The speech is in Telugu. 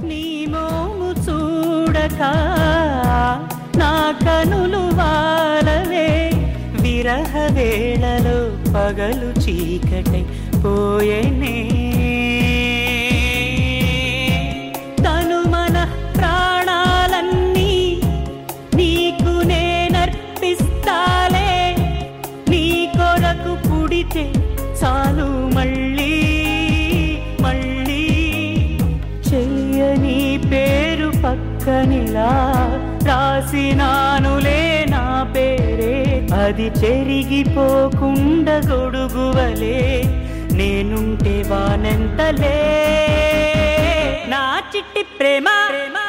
నీ మోము చూడక నా కనులు వాలవే విరహ వేళలో పగలు చీకటై పోయేనే తను మన ప్రాణాలన్నీ నీకు నేనర్పిస్తాలే నీ కొరకు పుడితే చాలు మళ్ళీ మళ్ళీ చెయ్యని పేరు పక్కనిలా రాసినానులే నా పేరే అది చెరిగిపోకుండా గొడుగువలే నేనుంటే వానెంతలే నా చిట్టి ప్రేమ ప్రేమ